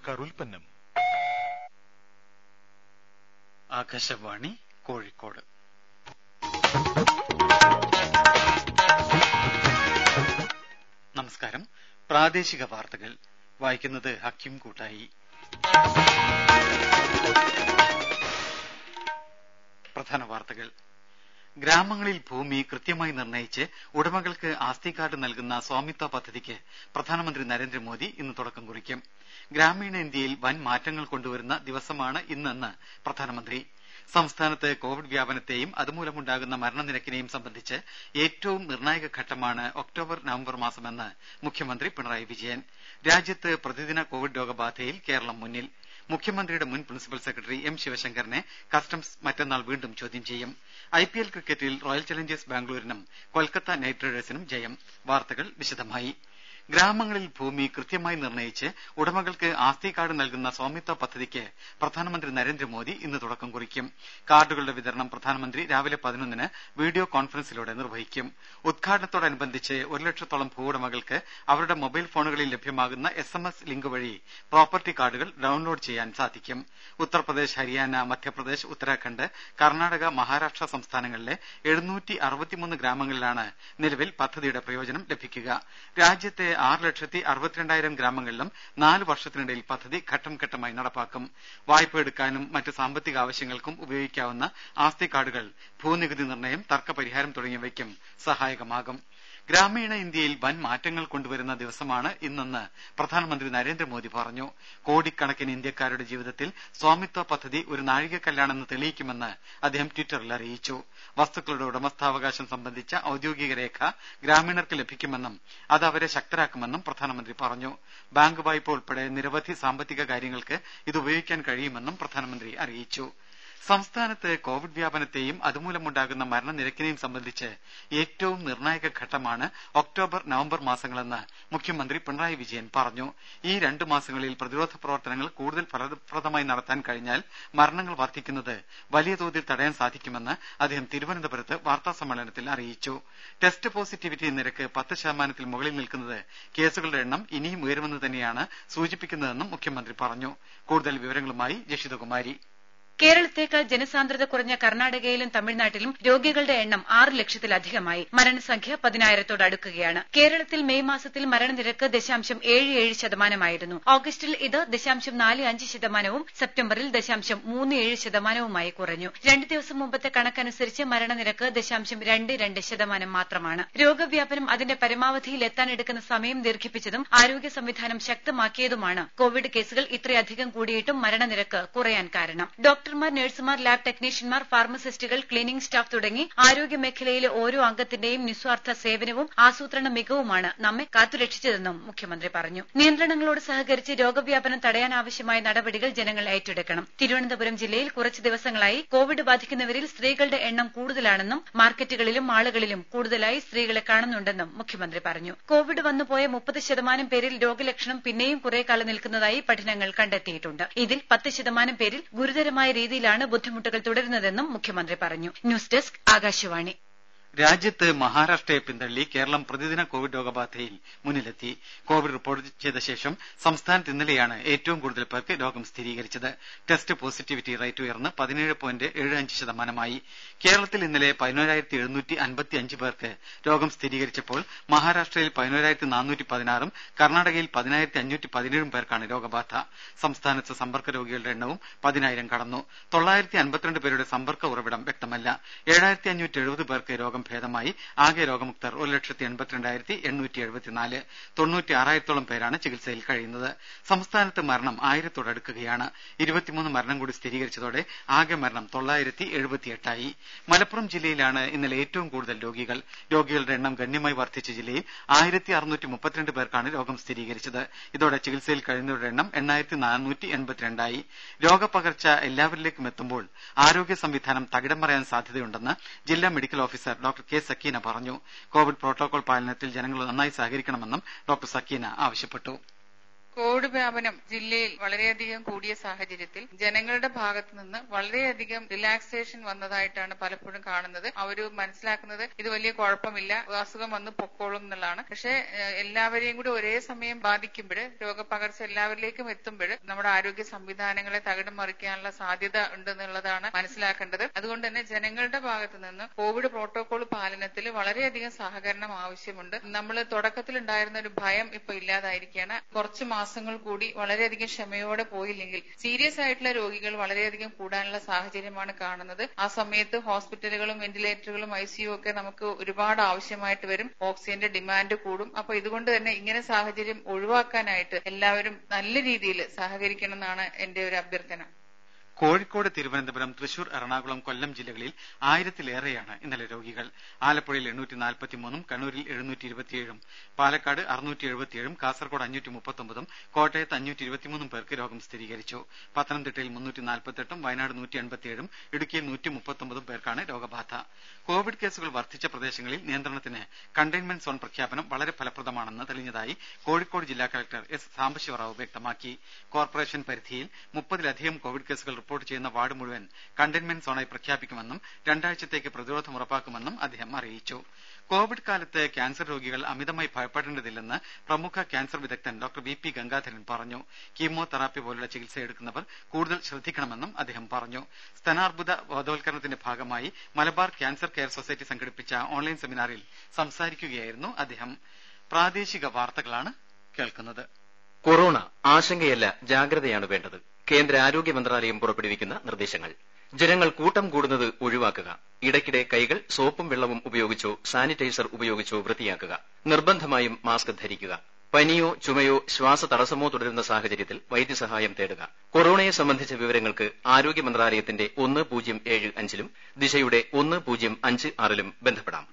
സർക്കാർ ഉൽപ്പന്നം ആകാശവാണി കോഴിക്കോട് നമസ്കാരം പ്രാദേശിക വാർത്തകൾ വായിക്കുന്നത് ഹക്കിം കൂട്ടായി പ്രധാന വാർത്തകൾ ഗ്രാമങ്ങളിൽ ഭൂമി കൃത്യമായി നിർണയിച്ച് ഉടമകൾക്ക് ആസ്തി കാർഡ് നൽകുന്ന സ്വാമിത്വ പദ്ധതിക്ക് പ്രധാനമന്ത്രി നരേന്ദ്രമോദി ഇന്ന് തുടക്കം കുറിക്കും ഗ്രാമീണ ഇന്ത്യയിൽ വൻ മാറ്റങ്ങൾ കൊണ്ടുവരുന്ന ദിവസമാണ് ഇന്നെന്ന് പ്രധാനമന്ത്രി സംസ്ഥാനത്ത് കോവിഡ് വ്യാപനത്തെയും അതുമൂലമുണ്ടാകുന്ന മരണനിരക്കിനെയും സംബന്ധിച്ച് ഏറ്റവും നിർണായക ഘട്ടമാണ് ഒക്ടോബർ നവംബർ മാസമെന്ന് മുഖ്യമന്ത്രി പിണറായി വിജയൻ രാജ്യത്ത് പ്രതിദിന കോവിഡ് രോഗബാധയിൽ കേരളം മുന്നിൽ മുഖ്യമന്ത്രിയുടെ മുൻ പ്രിൻസിപ്പൽ സെക്രട്ടറി എം ശിവശങ്കറിനെ കസ്റ്റംസ് മറ്റന്നാൾ വീണ്ടും ചോദ്യം ചെയ്യും ഐ പി എൽ ക്രിക്കറ്റിൽ റോയൽ ചലഞ്ചേഴ്സ് ബാംഗ്ലൂരിനും കൊൽക്കത്ത നൈറ്റ് റൈഡേഴ്സിനും ജയം വാർത്തകൾ വിശദമായി ഗ്രാമങ്ങളിൽ ഭൂമി കൃത്യമായി നിർണയിച്ച് ഉടമകൾക്ക് ആസ്തി കാർഡ് നൽകുന്ന സ്വാമിത്വ പദ്ധതിക്ക് പ്രധാനമന്ത്രി നരേന്ദ്രമോദി ഇന്ന് തുടക്കം കുറിക്കും കാർഡുകളുടെ വിതരണം പ്രധാനമന്ത്രി രാവിലെ പതിനൊന്നിന് വീഡിയോ കോൺഫറൻസിലൂടെ നിർവഹിക്കും ഉദ്ഘാടനത്തോടനുബന്ധിച്ച് ഒരു ലക്ഷത്തോളം ഭൂവുടമകൾക്ക് അവരുടെ മൊബൈൽ ഫോണുകളിൽ ലഭ്യമാകുന്ന എസ് എം എസ് ലിങ്ക് വഴി പ്രോപ്പർട്ടി കാർഡുകൾ ഡൌൺലോഡ് ചെയ്യാൻ സാധിക്കും ഉത്തർപ്രദേശ് ഹരിയാന മധ്യപ്രദേശ് ഉത്തരാഖണ്ഡ് കർണാടക മഹാരാഷ്ട്ര സംസ്ഥാനങ്ങളിലെ എഴുന്നൂറ്റി അറുപത്തിമൂന്ന് ഗ്രാമങ്ങളിലാണ് നിലവിൽ പദ്ധതിയുടെ പ്രയോജനം ലഭിക്കുക രാജ്യത്തെ ആറ് ലക്ഷത്തി അറുപത്തിരണ്ടായിരം ഗ്രാമങ്ങളിലും നാല് വർഷത്തിനിടയിൽ പദ്ധതി ഘട്ടം ഘട്ടമായി നടപ്പാക്കും വായ്പ എടുക്കാനും മറ്റ് സാമ്പത്തിക ആവശ്യങ്ങൾക്കും ഉപയോഗിക്കാവുന്ന ആസ്തി കാർഡുകൾ ഭൂനികുതി നിർണയം തർക്ക പരിഹാരം തുടങ്ങിയവയ്ക്കും സഹായകമാകും ഗ്രാമീണ ഇന്ത്യയിൽ വൻ മാറ്റങ്ങൾ കൊണ്ടുവരുന്ന ദിവസമാണ് ഇന്നെന്ന് പ്രധാനമന്ത്രി നരേന്ദ്രമോദി പറഞ്ഞു കോടിക്കണക്കിന് ഇന്ത്യക്കാരുടെ ജീവിതത്തിൽ സ്വാമിത്വ പദ്ധതി ഒരു നാഴികക്കല്ലാണെന്ന് തെളിയിക്കുമെന്ന് അദ്ദേഹം ട്വിറ്ററിൽ അറിയിച്ചു വസ്തുക്കളുടെ ഉടമസ്ഥാവകാശം സംബന്ധിച്ച ഔദ്യോഗിക രേഖ ഗ്രാമീണർക്ക് ലഭിക്കുമെന്നും അത് അവരെ ശക്തരാക്കുമെന്നും പ്രധാനമന്ത്രി പറഞ്ഞു ബാങ്ക് വായ്പ ഉൾപ്പെടെ നിരവധി സാമ്പത്തിക കാര്യങ്ങൾക്ക് ഇത് ഉപയോഗിക്കാൻ കഴിയുമെന്നും പ്രധാനമന്ത്രി അറിയിച്ചു സംസ്ഥാനത്ത് കോവിഡ് വ്യാപനത്തെയും അതുമൂലമുണ്ടാകുന്ന മരണനിരക്കിനെയും സംബന്ധിച്ച് ഏറ്റവും നിർണായക ഘട്ടമാണ് ഒക്ടോബർ നവംബർ മാസങ്ങളെന്ന് മുഖ്യമന്ത്രി പിണറായി വിജയൻ പറഞ്ഞു ഈ രണ്ടു മാസങ്ങളിൽ പ്രതിരോധ പ്രവർത്തനങ്ങൾ കൂടുതൽ ഫലപ്രദമായി നടത്താൻ കഴിഞ്ഞാൽ മരണങ്ങൾ വർദ്ധിക്കുന്നത് വലിയ തോതിൽ തടയാൻ സാധിക്കുമെന്ന് അദ്ദേഹം തിരുവനന്തപുരത്ത് വാർത്താ സമ്മേളനത്തിൽ അറിയിച്ചു ടെസ്റ്റ് പോസിറ്റിവിറ്റി നിരക്ക് പത്ത് ശതമാനത്തിൽ മുകളിൽ നിൽക്കുന്നത് കേസുകളുടെ എണ്ണം ഇനിയും ഉയരുമെന്ന് തന്നെയാണ് സൂചിപ്പിക്കുന്നതെന്നും മുഖ്യമന്ത്രി പറഞ്ഞു കൂടുതൽ വിവരങ്ങളുമായി ജഷിതകുമാരി കേരളത്തേക്കാൾ ജനസാന്ദ്രത കുറഞ്ഞ കർണാടകയിലും തമിഴ്നാട്ടിലും രോഗികളുടെ എണ്ണം ആറ് ലക്ഷത്തിലധികമായി മരണസംഖ്യ പതിനായിരത്തോട് അടുക്കുകയാണ് കേരളത്തിൽ മെയ് മാസത്തിൽ മരണനിരക്ക് ദശാംശം ഏഴ് ഏഴ് ശതമാനമായിരുന്നു ഓഗസ്റ്റിൽ ഇത് ദശാംശം നാല് അഞ്ച് ശതമാനവും സെപ്റ്റംബറിൽ ദശാംശം മൂന്ന് ഏഴ് ശതമാനവുമായി കുറഞ്ഞു രണ്ട് ദിവസം മുമ്പത്തെ കണക്കനുസരിച്ച് മരണനിരക്ക് ദശാംശം രണ്ട് രണ്ട് ശതമാനം മാത്രമാണ് രോഗവ്യാപനം അതിന്റെ പരമാവധിയിൽ എത്താനെടുക്കുന്ന സമയം ദീർഘിപ്പിച്ചതും ആരോഗ്യ സംവിധാനം ശക്തമാക്കിയതുമാണ് കോവിഡ് കേസുകൾ ഇത്രയധികം കൂടിയിട്ടും മരണനിരക്ക് കുറയാൻ കാരണം ഡോക്ടർമാർ നഴ്സുമാർ ലാബ് ടെക്നീഷ്യന്മാർ ഫാർമസിസ്റ്റുകൾ ക്ലീനിംഗ് സ്റ്റാഫ് തുടങ്ങി ആരോഗ്യ മേഖലയിലെ ഓരോ അംഗത്തിന്റെയും നിസ്വാർത്ഥ സേവനവും ആസൂത്രണ മികവുമാണ് നമ്മെ കാത്തുരക്ഷിച്ചതെന്നും മുഖ്യമന്ത്രി പറഞ്ഞു നിയന്ത്രണങ്ങളോട് സഹകരിച്ച് രോഗവ്യാപനം തടയാനാവശ്യമായ നടപടികൾ ജനങ്ങൾ ഏറ്റെടുക്കണം തിരുവനന്തപുരം ജില്ലയിൽ കുറച്ച് ദിവസങ്ങളായി കോവിഡ് ബാധിക്കുന്നവരിൽ സ്ത്രീകളുടെ എണ്ണം കൂടുതലാണെന്നും മാർക്കറ്റുകളിലും മാളുകളിലും കൂടുതലായി സ്ത്രീകളെ കാണുന്നുണ്ടെന്നും മുഖ്യമന്ത്രി പറഞ്ഞു കോവിഡ് വന്നുപോയ മുപ്പത് ശതമാനം പേരിൽ രോഗലക്ഷണം പിന്നെയും കുറെ കാലം നിൽക്കുന്നതായി പഠനങ്ങൾ കണ്ടെത്തിയിട്ടുണ്ട് ഇതിൽ പത്ത് ശതമാനം പേരിൽ ഗുരുതരമായ രീതിയിലാണ് ബുദ്ധിമുട്ടുകൾ തുടരുന്നതെന്നും മുഖ്യമന്ത്രി പറഞ്ഞു ന്യൂസ് ഡെസ്ക് ആകാശവാണി രാജ്യത്ത് മഹാരാഷ്ട്രയെ പിന്തള്ളി കേരളം പ്രതിദിന കോവിഡ് രോഗബാധയിൽ മുന്നിലെത്തി കോവിഡ് റിപ്പോർട്ട് ചെയ്ത ശേഷം സംസ്ഥാനത്ത് ഇന്നലെയാണ് ഏറ്റവും കൂടുതൽ പേർക്ക് രോഗം സ്ഥിരീകരിച്ചത് ടെസ്റ്റ് പോസിറ്റിവിറ്റി റേറ്റ് ഉയർന്ന് പതിനേഴ് പോയിന്റ് ഏഴ് അഞ്ച് ശതമാനമായി കേരളത്തിൽ ഇന്നലെ പതിനോരായിരത്തി എഴുന്നൂറ്റി അൻപത്തി അഞ്ച് പേർക്ക് രോഗം സ്ഥിരീകരിച്ചപ്പോൾ മഹാരാഷ്ട്രയിൽ പതിനോരായിരത്തി നാനൂറ്റി പതിനാറും കർണാടകയിൽ പതിനായിരത്തി അഞ്ഞൂറ്റി പതിനേഴും പേർക്കാണ് രോഗബാധ സംസ്ഥാനത്ത് സമ്പർക്ക രോഗികളുടെ എണ്ണവും പതിനായിരം കടന്നു തൊള്ളായിരത്തി അൻപത്തിരണ്ട് പേരുടെ സമ്പർക്ക ഉറവിടം വ്യക്തമല്ല ഏഴായിരത്തി അഞ്ഞൂറ്റി എഴുപത് പേർക്ക് രോഗം ഭേദമായി ആകെ രോഗമുക്തർ ഒരു ലക്ഷത്തി എൺപത്തിരണ്ടായിരത്തി എണ്ണൂറ്റി എഴുപത്തിനാല് തൊണ്ണൂറ്റി ആറായിരത്തോളം പേരാണ് ചികിത്സയിൽ കഴിയുന്നത് സംസ്ഥാനത്ത് മരണം ആയിരത്തോടടുക്കുകയാണ് ഇരുപത്തിമൂന്ന് മരണം കൂടി സ്ഥിരീകരിച്ചതോടെ ആകെ മരണം തൊള്ളായിരത്തി എഴുപത്തിയെട്ടായി മലപ്പുറം ജില്ലയിലാണ് ഇന്നലെ ഏറ്റവും കൂടുതൽ രോഗികൾ രോഗികളുടെ എണ്ണം ഗണ്യമായി വർദ്ധിച്ച ജില്ലയിൽ ആയിരത്തി അറുന്നൂറ്റി മുപ്പത്തിരണ്ട് പേർക്കാണ് രോഗം സ്ഥിരീകരിച്ചത് ഇതോടെ ചികിത്സയിൽ കഴിയുന്നവരുടെ എണ്ണം എണ്ണായിരത്തി നാനൂറ്റി എൺപത്തിരണ്ടായി രോഗപകർച്ച എല്ലാവരിലേക്കും എത്തുമ്പോൾ ആരോഗ്യ സംവിധാനം തകിടം മറയാൻ സാധ്യതയുണ്ടെന്ന് ജില്ലാ medical officer doctor K Sakeena പറഞ്ഞു കോവിഡ് പ്രോട്ടോകോൾ പാലനത്തിൽ ജനങ്ങൾ നന്നായി സഹകരിക്കണമെന്നും ഡോക്ടർ സക്കീന ആവശ്യപ്പെട്ടു കോവിഡ് വ്യാപനം ജില്ലയിൽ വളരെയധികം കൂടിയ സാഹചര്യത്തിൽ ജനങ്ങളുടെ ഭാഗത്തു നിന്ന് വളരെയധികം റിലാക്സേഷൻ വന്നതായിട്ടാണ് പലപ്പോഴും കാണുന്നത് അവർ മനസ്സിലാക്കുന്നത് ഇത് വലിയ കുഴപ്പമില്ല അസുഖം വന്ന് പൊക്കോളും എന്നുള്ളതാണ് പക്ഷേ ഏഹ്, എല്ലാവരെയും കൂടി ഒരേ സമയം ബാധിക്കുമ്പോൾ രോഗപകർച്ച എല്ലാവരിലേക്കും എത്തുമ്പോൾ നമ്മുടെ ആരോഗ്യ സംവിധാനങ്ങളെ തകിടം മറിക്കാനുള്ള സാധ്യത ഉണ്ടെന്നുള്ളതാണ് മനസ്സിലാക്കേണ്ടത് അതുകൊണ്ട് തന്നെ ജനങ്ങളുടെ ഭാഗത്തു നിന്ന് കോവിഡ് പ്രോട്ടോകോൾ പാലനത്തിൽ വളരെയധികം സഹകരണം ആവശ്യമുണ്ട് നമ്മൾ തുടക്കത്തിൽ ഉണ്ടായിരുന്ന ഒരു ഭയം ഇപ്പൊ ഇല്ലാതായിരിക്കുകയാണ് കുറച്ച് മാസങ്ങൾ കൂടി വളരെയധികം ക്ഷമയോടെ പോയില്ലെങ്കിൽ സീരിയസ് ആയിട്ടുള്ള രോഗികൾ വളരെയധികം കൂടാനുള്ള സാഹചര്യമാണ് കാണുന്നത് ആ സമയത്ത് ഹോസ്പിറ്റലുകളും വെന്റിലേറ്ററുകളും ഐ സിയു ഒക്കെ നമുക്ക് ഒരുപാട് ആവശ്യമായിട്ട് വരും ഓക്സിജന്റെ ഡിമാൻഡ് കൂടും അപ്പൊ ഇതുകൊണ്ട് തന്നെ ഇങ്ങനെ സാഹചര്യം ഒഴിവാക്കാനായിട്ട് എല്ലാവരും നല്ല രീതിയിൽ സഹകരിക്കണം എന്നാണ് എന്റെ ഒരു അഭ്യർത്ഥന കോഴിക്കോട് തിരുവനന്തപുരം തൃശൂർ എറണാകുളം കൊല്ലം ജില്ലകളിൽ ആയിരത്തിലേറെയാണ് ഇന്നലെ രോഗികൾ ആലപ്പുഴയിൽ എണ്ണൂറ്റി നാൽപ്പത്തിമൂന്നും കണ്ണൂരിൽ എഴുന്നൂറ്റി ഇരുപത്തിയേഴും പാലക്കാട് അറുന്നൂറ്റി എഴുപത്തിയേഴും കാസർകോട് അഞ്ഞൂറ്റി മുപ്പത്തൊമ്പതും കോട്ടയത്ത് അഞ്ഞൂറ്റി ഇരുപത്തിമൂന്നും പേർക്ക് രോഗം സ്ഥിരീകരിച്ചു പത്തനംതിട്ടയിൽ മുന്നൂറ്റി നാൽപ്പത്തെട്ടും വയനാട് നൂറ്റി എൺപത്തിയേഴും ഇടുക്കിയിൽ നൂറ്റി മുപ്പത്തൊമ്പതും പേർക്കാണ് രോഗബാധ കോവിഡ് കേസുകൾ വർദ്ധിച്ച പ്രദേശങ്ങളിൽ നിയന്ത്രണത്തിന് കണ്ടെയ്ൻമെന്റ് സോൺ പ്രഖ്യാപനം വളരെ ഫലപ്രദമാണെന്ന് തെളിഞ്ഞതായി കോഴിക്കോട് ജില്ലാ കലക്ടർ എസ് സാംബശിവറാവു വ്യക്തമാക്കി കോർപ്പറേഷൻ പരിധിയിൽ മുപ്പതിലധികം കോവിഡ് കേസുകൾ റിപ്പോർട്ട് ചെയ്യുന്ന വാർഡ് മുഴുവൻ കണ്ടെയ്ൻമെന്റ് സോണായി പ്രഖ്യാപിക്കുമെന്നും രണ്ടാഴ്ചത്തേക്ക് പ്രതിരോധം ഉറപ്പാക്കുമെന്നും അദ്ദേഹം അറിയിച്ചു കോവിഡ് കാലത്ത് ക്യാൻസർ രോഗികൾ അമിതമായി ഭയപ്പെടേണ്ടതില്ലെന്ന് പ്രമുഖ ക്യാൻസർ വിദഗ്ധൻ ഡോക്ടർ വി പി ഗംഗാധരൻ പറഞ്ഞു കീമോതെറാപ്പി പോലുള്ള ചികിത്സ എടുക്കുന്നവർ കൂടുതൽ ശ്രദ്ധിക്കണമെന്നും അദ്ദേഹം പറഞ്ഞു സ്തനാർബുദ ബോധവൽക്കരണത്തിന്റെ ഭാഗമായി മലബാർ ക്യാൻസർ കെയർ സൊസൈറ്റി സംഘടിപ്പിച്ച ഓൺലൈൻ സെമിനാറിൽ സംസാരിക്കുകയായിരുന്നു അദ്ദേഹം പ്രാദേശിക വാർത്തകളാണ് കേൾക്കുന്നത് കൊറോണ ആശങ്കയല്ല ജാഗ്രതയാണ് വേണ്ടത് കേന്ദ്ര ആരോഗ്യ മന്ത്രാലയം പുറപ്പെടുവിക്കുന്ന നിർദ്ദേശങ്ങൾ ജനങ്ങൾ കൂട്ടം കൂടുന്നത് ഒഴിവാക്കുക ഇടയ്ക്കിടെ കൈകൾ സോപ്പും വെള്ളവും ഉപയോഗിച്ചോ സാനിറ്റൈസർ ഉപയോഗിച്ചോ വൃത്തിയാക്കുക നിർബന്ധമായും മാസ്ക് ധരിക്കുക പനിയോ ചുമയോ ശ്വാസ തടസ്സമോ തുടരുന്ന സാഹചര്യത്തിൽ വൈദ്യസഹായം തേടുക കൊറോണയെ സംബന്ധിച്ച വിവരങ്ങൾക്ക് ആരോഗ്യ മന്ത്രാലയത്തിന്റെ ഒന്ന് പൂജ്യം ഏഴ് അഞ്ചിലും ദിശയുടെ ഒന്ന് പൂജ്യം അഞ്ച് ആറിലും ബന്ധപ്പെടാം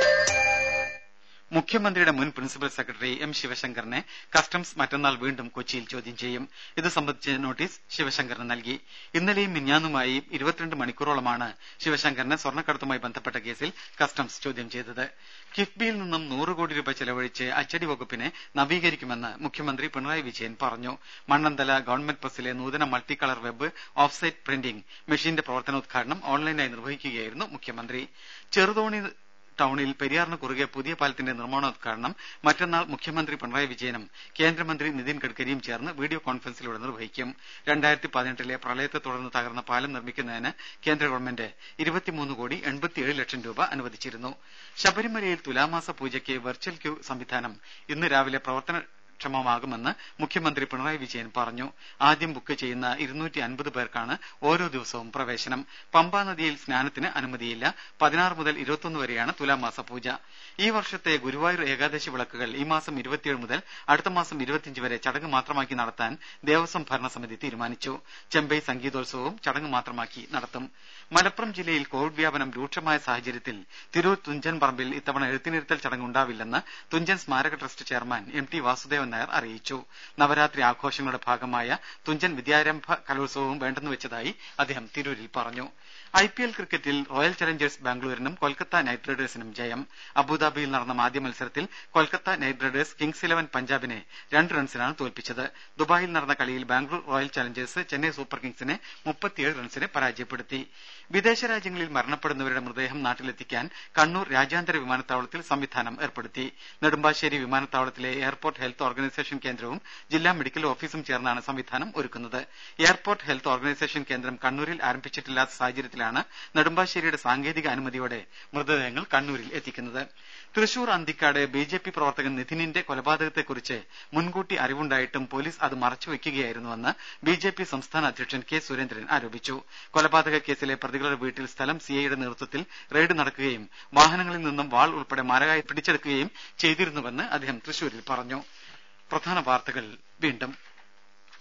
മുഖ്യമന്ത്രിയുടെ മുൻ പ്രിൻസിപ്പൽ സെക്രട്ടറി എം ശിവശങ്കറിനെ കസ്റ്റംസ് മറ്റന്നാൾ വീണ്ടും കൊച്ചിയിൽ ചോദ്യം ചെയ്യും ഇത് സംബന്ധിച്ച നോട്ടീസ് ശിവശങ്കറിന് നൽകി ഇന്നലെയും മിഞ്ഞാന്നുമായി ഇരുപത്തിരണ്ട് മണിക്കൂറോളമാണ് ശിവശങ്കറിനെ സ്വർണ്ണക്കടത്തുമായി ബന്ധപ്പെട്ട കേസിൽ കസ്റ്റംസ് ചോദ്യം ചെയ്തത് കിഫ്ബിയിൽ നിന്നും നൂറ് കോടി രൂപ ചെലവഴിച്ച് അച്ചടി വകുപ്പിനെ നവീകരിക്കുമെന്ന് മുഖ്യമന്ത്രി പിണറായി വിജയൻ പറഞ്ഞു മണ്ണന്തല ഗവൺമെന്റ് പ്രസിലെ നൂതന multi colour web offset printing മെഷീന്റെ പ്രവർത്തനോദ്ഘാടനം ഓൺലൈനായി നിർവഹിക്കുകയായിരുന്നു മുഖ്യമന്ത്രി ചെറുതോണി ടൌണിൽ പെരിയാറിന് കുറുകെ പുതിയ പാലത്തിന്റെ നിർമ്മാണോദ്ഘാടനം മറ്റന്നാൾ മുഖ്യമന്ത്രി പിണറായി വിജയനും കേന്ദ്രമന്ത്രി നിതിൻ ഗഡ്കരിയും ചേർന്ന് വീഡിയോ കോൺഫറൻസിലൂടെ നിർവഹിക്കും രണ്ടായിരത്തി പതിനെട്ടിലെ പ്രളയത്തെ തുടർന്ന് തകർന്ന പാലം നിർമ്മിക്കുന്നതിന് കേന്ദ്ര ഗവൺമെന്റ് ഇരുപത്തിമൂന്ന് കോടി എൺപത്തിയേഴ് ലക്ഷം രൂപ അനുവദിച്ചിരുന്നു ശബരിമലയിൽ തുലാമാസ പൂജയ്ക്ക് വെർച്വൽ ക്യൂ സംവിധാനം ഇന്ന് രാവിലെ പ്രവർത്തന ക്ഷമമാകുമെന്ന് മുഖ്യമന്ത്രി പിണറായി വിജയൻ പറഞ്ഞു ആദ്യം ബുക്ക് ചെയ്യുന്ന ഇരുന്നൂറ്റി അൻപത് പേർക്കാണ് ഓരോ ദിവസവും പ്രവേശനം പമ്പാ നദിയിൽ സ്നാനത്തിന് അനുമതിയില്ല പതിനാറ് മുതൽ ഇരുപത്തൊന്ന് വരെയാണ് തുലാമാസ പൂജ ഈ വർഷത്തെ ഗുരുവായൂർ ഏകാദശി വിളക്കുകൾ ഈ മാസം ഇരുപത്തിയേഴ് മുതൽ അടുത്ത മാസം ഇരുപത്തിയഞ്ച് വരെ ചടങ്ങ് മാത്രമാക്കി നടത്താൻ ദേവസ്വം ഭരണസമിതി തീരുമാനിച്ചു ചെമ്പൈ സംഗീതോത്സവവും ചടങ്ങ് മാത്രമാക്കി നടത്തും മലപ്പുറം ജില്ലയിൽ കോവിഡ് വ്യാപനം രൂക്ഷമായ സാഹചര്യത്തിൽ തിരൂർ തുഞ്ചൻ പറമ്പിൽ ഇത്തവണ എഴുത്തിനിരുത്തൽ ചടങ്ങ് ഉണ്ടാവില്ലെന്ന് തുഞ്ചൻ സ്മാരക trust chairman M T Vasudevan Nair അറിയിച്ചു നവരാത്രി ആഘോഷങ്ങളുടെ ഭാഗമായ തുഞ്ചൻ വിദ്യാരംഭ കലോത്സവവും വേണ്ടെന്ന് വെച്ചതായി അദ്ദേഹം തിരൂരിൽ പറഞ്ഞു ഐ പി എൽ ക്രിക്കറ്റിൽ റോയൽ ചലഞ്ചേഴ്സ് ബാംഗ്ലൂരിനും കൊൽക്കത്ത നൈറ്റ് റൈഡേഴ്സിനും ജയം അബുദാബിയിൽ നടന്ന ആദ്യ മത്സരത്തിൽ Kolkata knight riders kings eleven പഞ്ചാബിനെ രണ്ട് റൺസിനാണ് തോൽപ്പിച്ചത് ദുബായിൽ നടന്ന കളിയിൽ Bangalore royal challengers Chennai super കിങ്സിനെ മുപ്പത്തിയേഴ് റൺസിന് പരാജയപ്പെടുത്തി വിദേശ രാജ്യങ്ങളിൽ മരണപ്പെടുന്നവരുടെ മൃതദേഹം നാട്ടിലെത്തിക്കാൻ കണ്ണൂർ രാജ്യാന്തര വിമാനത്താവളത്തിൽ സംവിധാനം ഏർപ്പെടുത്തി നെടുമ്പാശ്ശേരി വിമാനത്താവളത്തിലെ എയർപോർട്ട് ഹെൽത്ത് ഓർഗനൈസേഷൻ കേന്ദ്രവും ജില്ലാ മെഡിക്കൽ ഓഫീസും ചേർന്നാണ് സംവിധാനം ഒരുക്കുന്നത് എയർപോർട്ട് ഹെൽത്ത് ഓർഗനൈസേഷൻ കേന്ദ്രം കണ്ണൂരിൽ ആരംഭിച്ചിട്ടില്ലാത്ത സാഹചര്യത്തിലാണ് നെടുമ്പാശ്ശേരിയുടെ സാങ്കേതിക അനുമതിയോടെ മൃതദേഹങ്ങൾ കണ്ണൂരിൽ എത്തിക്കുന്നത് Thrissur Anthikad B J P പ്രവർത്തകൻ നിധിനിന്റെ കൊലപാതകത്തെക്കുറിച്ച് മുൻകൂട്ടി അറിവുണ്ടായിട്ടും പോലീസ് അത് മറച്ചുവെക്കുകയായിരുന്നുവെന്ന് ബി ജെ പി സംസ്ഥാന അധ്യക്ഷൻ കെ സുരേന്ദ്രൻ ആരോപിച്ചു കൊലപാതക കേസിലെ പ്രതികളുടെ വീട്ടിൽ സ്ഥലം സിഐയുടെ നേതൃത്വത്തിൽ റെയ്ഡ് നടക്കുകയും വാഹനങ്ങളിൽ നിന്നും വാൾ ഉൾപ്പെടെ മാരകായി പിടിച്ചെടുക്കുകയും ചെയ്തിരുന്നുവെന്ന് അദ്ദേഹം തൃശൂരിൽ പറഞ്ഞു പ്രധാന വാർത്തകൾ വീണ്ടും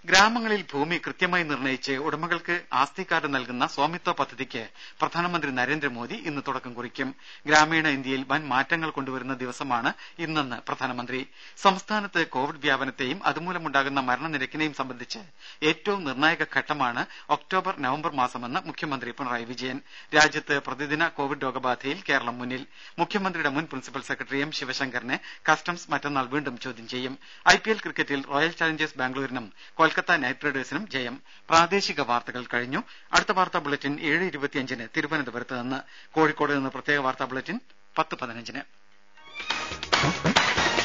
ഗ്രാമങ്ങളിൽ ഭൂമി കൃത്യമായി നിർണയിച്ച് ഉടമകൾക്ക് ആസ്തി കാർഡ് നൽകുന്ന സ്വാമിത്വ പദ്ധതിക്ക് പ്രധാനമന്ത്രി നരേന്ദ്രമോദി ഇന്ന് തുടക്കം കുറിക്കും ഗ്രാമീണ ഇന്ത്യയിൽ വൻ മാറ്റങ്ങൾ കൊണ്ടുവരുന്ന ദിവസമാണ് ഇന്നെന്ന് പ്രധാനമന്ത്രി സംസ്ഥാനത്ത് കോവിഡ് വ്യാപനത്തെയും അതുമൂലമുണ്ടാകുന്ന മരണനിരക്കിനെയും സംബന്ധിച്ച് ഏറ്റവും നിർണായക ഘട്ടമാണ് ഒക്ടോബർ നവംബർ മാസമെന്ന് മുഖ്യമന്ത്രി പിണറായി വിജയൻ രാജ്യത്ത് പ്രതിദിന കോവിഡ് രോഗബാധയിൽ കേരളം മുന്നിൽ മുഖ്യമന്ത്രിയുടെ മുൻ പ്രിൻസിപ്പൽ സെക്രട്ടറി എം ശിവശങ്കറിനെ കസ്റ്റംസ് മറ്റന്നാൾ വീണ്ടും ചോദ്യം ചെയ്യും ഐ പി എൽ ക്രിക്കറ്റിൽ റോയൽ ചലഞ്ചേഴ്സ് ബാംഗ്ലൂരിനും കൊൽക്കത്ത നൈറ്റ് റൈഡേഴ്സിനും ജയം പ്രാദേശിക വാർത്തകൾ കഴിഞ്ഞു അടുത്ത വാർത്താ ബുള്ളറ്റിൻ ഏഴ് ഇരുപത്തിയഞ്ചിന് തിരുവനന്തപുരത്ത് നിന്ന് കോഴിക്കോട് നിന്ന് പ്രത്യേക വാർത്താ ബുള്ളറ്റിൻ പത്ത് പതിനഞ്ചിന്